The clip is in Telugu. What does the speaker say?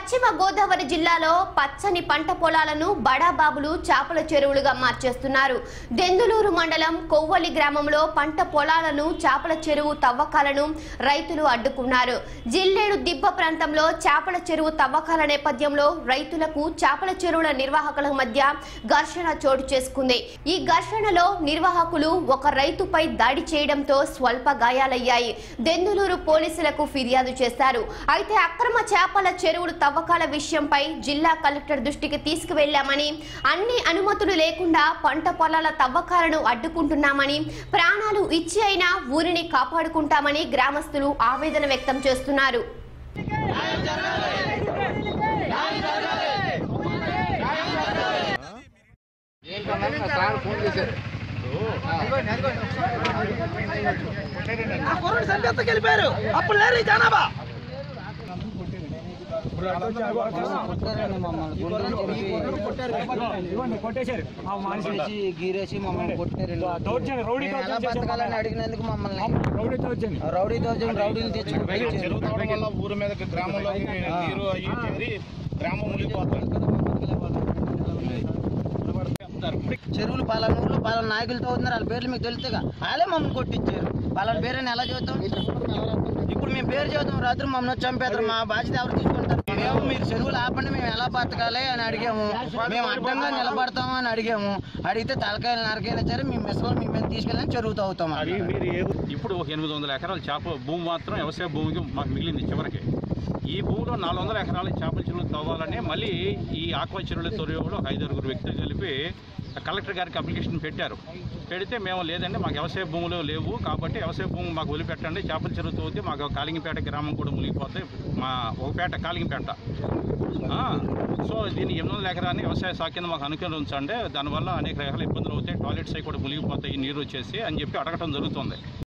పశ్చిమ గోదావరి జిల్లాలో పచ్చని పంట పొలాలను బడాబాబులు చేపల చెరువులుగా మార్చేస్తున్నారు దెందులూరు మండలం కొవ్వలి గ్రామంలో పంట పొలాలను చేపల చెరువు తవ్వకాలను రైతులు అడ్డుకున్నారు జిల్లేడు దిబ్బ ప్రాంతంలో చేపల చెరువు తవ్వకాల నేపథ్యంలో రైతులకు చేపల చెరువుల నిర్వాహకుల మధ్య ఘర్షణ చోటు చేసుకుంది ఈ ఘర్షణలో నిర్వాహకులు ఒక రైతుపై దాడి చేయడంతో స్వల్ప గాయాలయ్యాయి దెందులూరు పోలీసులకు ఫిర్యాదు చేశారు అయితే అక్రమ చేపల చెరువులు తవ్వకాల విషయంపై జిల్లా కలెక్టర్ దృష్టికి తీసుకువెళ్లామని అన్ని అనుమతులు లేకుండా పంట పొలాల తవ్వకాలను అడ్డుకుంటున్నామని ప్రాణాలు ఇచ్చి అయినా ఊరిని కాపాడుకుంటామని గ్రామస్తులు ఆవేదన వ్యక్తం చేస్తున్నారు ఆ కుర్రోడు చంపేత్తకి వెళ్ళిపోయారు అప్పుడు లేరు ఈ జనాభా కొట్టేశారు మా మనిషి వచ్చి గీరేసి మమ్మల్ని కొట్టారు దౌర్జన్యం, రౌడీ మేము ఎలా దౌర్జన్యం బతకాలని అడిగినందుకు మమ్మల్ని రౌడీ దౌర్జన్యం రౌడీ దౌర్జన్యం రౌడీలు తెచ్చుకుంటారు చెరువు తవ్వడం వల్ల ఊరు మీదకి గ్రామంలోకి నీరు అయ్యి చేరి గ్రామం మునిగిపోతుంది చెరువులు పలానా ఊర్లో పలానా నాయకులతో ఉన్నారు వాళ్ళ పేర్లు మీకు తెలుస్తాగా వాళ్ళే మమ్మల్ని కొట్టించారు పలానా పేరుని ఎలా చెబుతాం ఇప్పుడు మేము పేరు చెబుతాం రాత్రి మమ్మల్ని వచ్చి చంపేస్తారు మా బాధ్యత ఎవరు తీసుకుంటారు మేము మీరు చెరువులు ఆపండి మేము ఎలా బతకాలి అని అడిగాము మేము అడ్డంగా నిలబడతాము అని అడిగాము అడిగితే తలకాయలు నరకైనా సరే మేము మిసలు మీ మీద తీసుకెళ్ళని చెరువు తవ్వుతాం ఇప్పుడు ఒక ఎనిమిది వందల ఎకరాల చేప భూమి మాత్రం వ్యవసాయ భూమికి మాకు మిగిలింది చివరికి ఈ భూమిలో నాలుగు వందల ఎకరాల చేపల చెరువులు తవ్వాలని మళ్ళీ ఈ ఆక్వా చెరువుల తొలిలో ఒక ఐదుగురు వ్యక్తులు కలిపి కలెక్టర్ గారికి అప్లికేషన్ పెట్టారు పెడితే మేము లేదండి మాకు వ్యవసాయ భూములు లేవు కాబట్టి వ్యవసాయ భూమి మాకు వదిలిపెట్టండి చేపల చెరువు తవ్వితే మాకు కాలింగిపేట గ్రామం కూడా మునిగిపోతే మా ఒక పేట కాలింగిపేట ఆ, సో దీన్ని ఎనిమిది వందల ఎకరాన్ని వ్యవసాయ శాఖ కింద మాకు అనుకూలించండి దానివల్ల అనేక రకాల ఇబ్బందులు అవుతాయి టాయిలెట్స్ అవి కూడా మునిగిపోతాయి ఈ నీరు వచ్చేసి అని చెప్పి అడగటం జరుగుతుంది